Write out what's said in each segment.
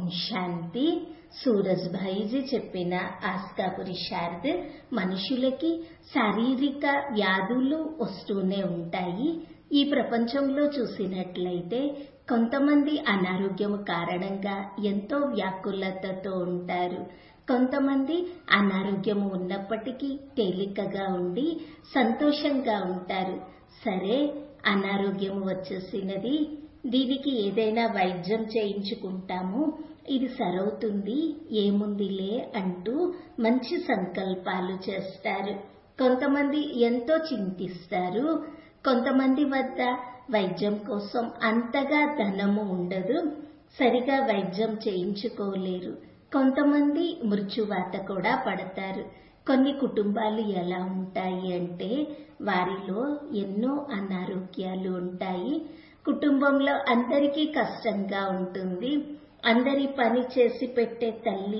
శాంతి సూరజ్భాయిజీ చెప్పిన ఆస్కాపురి శారద్ మనుషులకి శారీరక వ్యాధులు వస్తూనే ఉంటాయి ఈ ప్రపంచంలో చూసినట్లయితే కొంతమంది అనారోగ్యం కారణంగా ఎంతో వ్యాకులతతో ఉంటారు కొంతమంది అనారోగ్యం ఉన్నప్పటికీ తేలికగా ఉండి సంతోషంగా ఉంటారు సరే అనారోగ్యం వచ్చేసినది దీనికి ఏదైనా వైద్యం చేయించుకుంటాము ఇది సరవుతుంది ఏముందిలే అంటూ మంచి సంకల్పాలు చేస్తారు కొంతమంది ఎంతో చింతిస్తారు కొంతమంది వద్ద వైద్యం కోసం అంతగా ధనము ఉండదు సరిగా వైద్యం చేయించుకోలేరు కొంతమంది మృత్యువాత కూడా పడతారు కొన్ని కుటుంబాలు ఎలా ఉంటాయి అంటే వారిలో ఎన్నో అనారోగ్యాలు ఉంటాయి కుటుంబంలో అందరికీ కష్టంగా ఉంటుంది అందరి పని చేసి పెట్టే తల్లి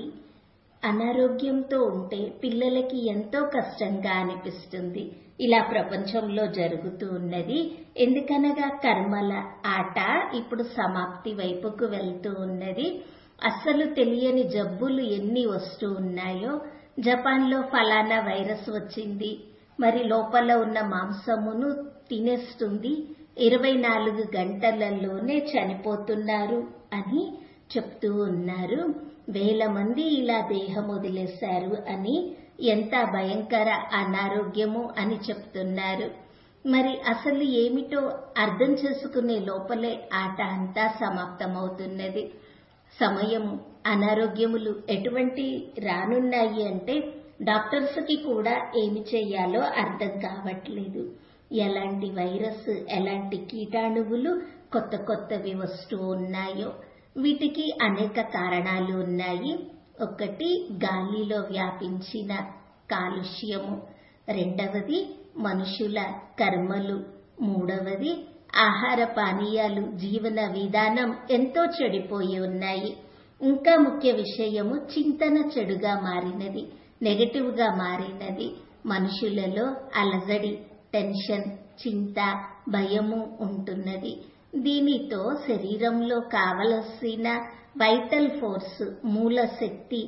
అనారోగ్యంతో ఉంటే పిల్లలకి ఎంతో కష్టంగా అనిపిస్తుంది ఇలా ప్రపంచంలో జరుగుతూ ఉన్నది ఎందుకనగా కర్మల ఆట ఇప్పుడు సమాప్తి వైపుకు వెళ్తూ ఉన్నది అస్సలు తెలియని జబ్బులు ఎన్ని వస్తూ ఉన్నాయో జపాన్లో ఫలానా వైరస్ వచ్చింది మరి లోపల ఉన్న మాంసమును తినేస్తుంది ఇరవై నాలుగు గంటలలోనే చనిపోతున్నారు అని చెప్తూ ఉన్నారు వేల మంది ఇలా దేహం వదిలేశారు అని ఎంత భయంకర అనారోగ్యము అని చెప్తున్నారు మరి అసలు ఏమిటో అర్థం చేసుకునే లోపలే ఆట అంతా సమాప్తమవుతున్నది సమయము అనారోగ్యములు ఎటువంటి రానున్నాయి అంటే డాక్టర్స్ కి కూడా ఏమి చేయాలో అర్థం కావట్లేదు ఎలాంటి వైరస్ ఎలాంటి కీటాణువులు కొత్త కొత్తవి వస్తూ ఉన్నాయో వీటికి అనేక కారణాలు ఉన్నాయి ఒకటి గాలిలో వ్యాపించిన కాలుష్యము రెండవది మనుషుల కర్మలు మూడవది ఆహార పానీయాలు జీవన విధానం ఎంతో చెడిపోయి ఉన్నాయి ఇంకా ముఖ్య విషయము చింతన చెడుగా మారినది నెగటివ్ గా మారినది మనుషులలో అలజడి టెన్షన్ చింత భయము ఉంటున్నది దీనితో శరీరంలో కావలసిన వైటల్ ఫోర్స్ మూల శక్తి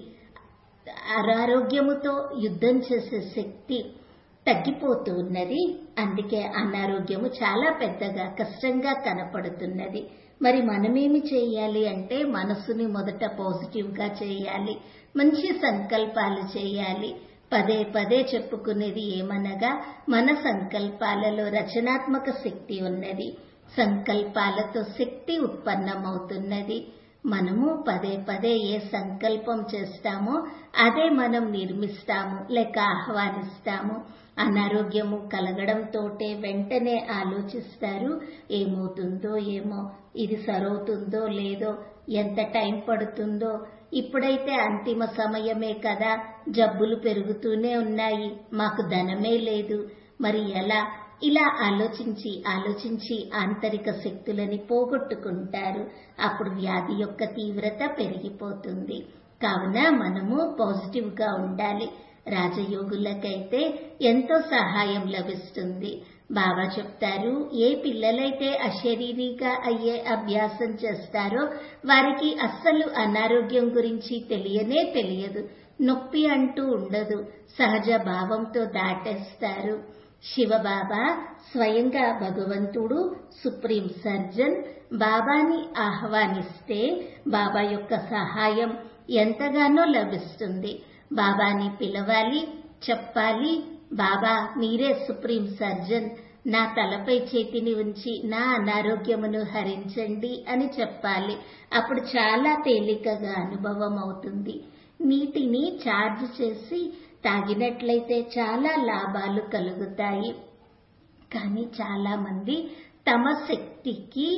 అనారోగ్యముతో యుద్ధం చేసే శక్తి తగ్గిపోతూ ఉన్నది అందుకే అనారోగ్యము చాలా పెద్దగా కష్టంగా కనపడుతున్నది మరి మనమేమి చేయాలి అంటే మనసుని మొదట పాజిటివ్ గా చేయాలి మంచి సంకల్పాలు చేయాలి పదే పదే చెప్పుకునేది ఏమనగా మన సంకల్పాలలో రచనాత్మక శక్తి ఉన్నది సంకల్పాలతో శక్తి ఉత్పన్నమవుతున్నది మనము పదే పదే ఏ సంకల్పం చేస్తామో అదే మనం నిర్మిస్తాము లేక ఆహ్వానిస్తాము అనారోగ్యము కలగడంతోటే వెంటనే ఆలోచిస్తారు ఏమవుతుందో ఏమో ఇది సరవుతుందో లేదో ఎంత టైం పడుతుందో ఇప్పుడైతే అంతిమ సమయమే కదా జబ్బులు పెరుగుతూనే ఉన్నాయి మాకు ధనమే లేదు మరి ఎలా ఇలా ఆలోచించి ఆలోచించి ఆంతరిక శక్తులని పోగొట్టుకుంటారు అప్పుడు వ్యాధి యొక్క తీవ్రత పెరిగిపోతుంది కావున మనము పాజిటివ్ గా ఉండాలి రాజయోగులకైతే ఎంతో సహాయం లభిస్తుంది బాబా చెప్తారు ఏ పిల్లలైతే అశరీరిగా అయ్యే అభ్యాసం చేస్తారో వారికి అస్సలు అనారోగ్యం గురించి తెలియనే తెలియదు నొప్పి అంటూ ఉండదు సహజ భావంతో దాటేస్తారు శివబాబా స్వయంగా భగవంతుడు సుప్రీం సర్జన్ బాబాని ఆహ్వానిస్తే బాబా యొక్క సహాయం ఎంతగానో లభిస్తుంది బాబాని పిలవాలి చెప్పాలి బాబా మీరే సుప్రీం సర్జన్ నా తలపై చేతిని ఉంచి నా అనారోగ్యమును హరించండి అని చెప్పాలి అప్పుడు చాలా తేలికగా అనుభవం అవుతుంది నీటిని ఛార్జ్ చేసి తాగినట్లయితే చాలా లాభాలు కలుగుతాయి కానీ చాలా మంది తమ శక్తికి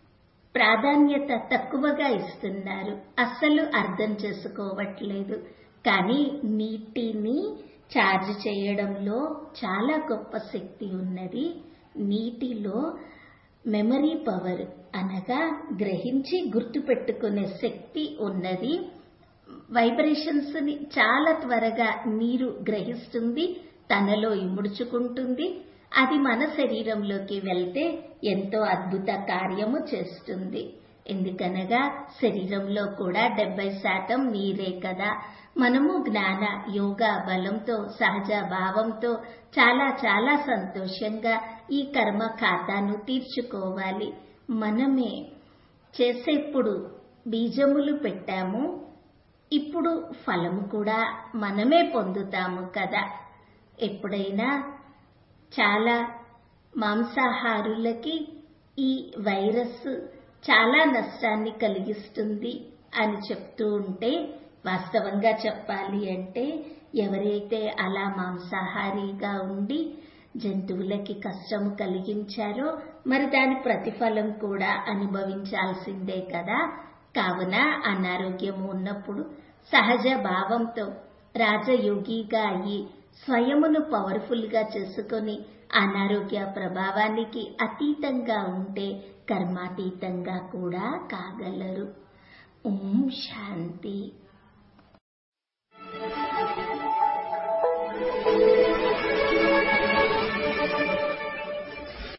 ప్రాధాన్యత తక్కువగా ఇస్తున్నారు అస్సలు అర్థం చేసుకోవట్లేదు కానీ నీటిని ఛార్జ్ చేయడంలో చాలా గొప్ప శక్తి ఉన్నది నీటిలో మెమరీ పవర్ అనగా గ్రహించి గుర్తుపెట్టుకునే శక్తి ఉన్నది వైబ్రేషన్స్ ని చాలా త్వరగా నీరు గ్రహిస్తుంది తనలో ఇముడుచుకుంటుంది అది మన శరీరంలోకి వెళ్తే ఎంతో అద్భుత కార్యము చేస్తుంది ఎందుకనగా శరీరంలో కూడా డెబ్బై శాతం నీరే కదా మనము జ్ఞాన యోగా బలంతో సహజ భావంతో చాలా చాలా సంతోషంగా ఈ కర్మ ఖాతాను తీర్చుకోవాలి మనమే చేసేప్పుడు బీజములు పెట్టాము ఇప్పుడు ఫలము కూడా మనమే పొందుతాము కదా ఎప్పుడైనా చాలా మాంసాహారులకి ఈ వైరస్ చాలా నష్టాన్ని కలిగిస్తుంది అని చెప్తూ ఉంటే వాస్తవంగా చెప్పాలి అంటే ఎవరైతే అలా మాంసాహారిగా ఉండి జంతువులకి కష్టము కలిగించారో మరి దాని ప్రతిఫలం కూడా అనుభవించాల్సిందే కదా కావున అనారోగ్యము ఉన్నప్పుడు సహజ భావంతో రాజయోగిగా అయ్యి స్వయమును పవర్ఫుల్ గా చేసుకొని అనారోగ్య ప్రభావానికి అతీతంగా ఉంటే కర్మాతీతంగా కూడా కాగలరు ఓం శాంతి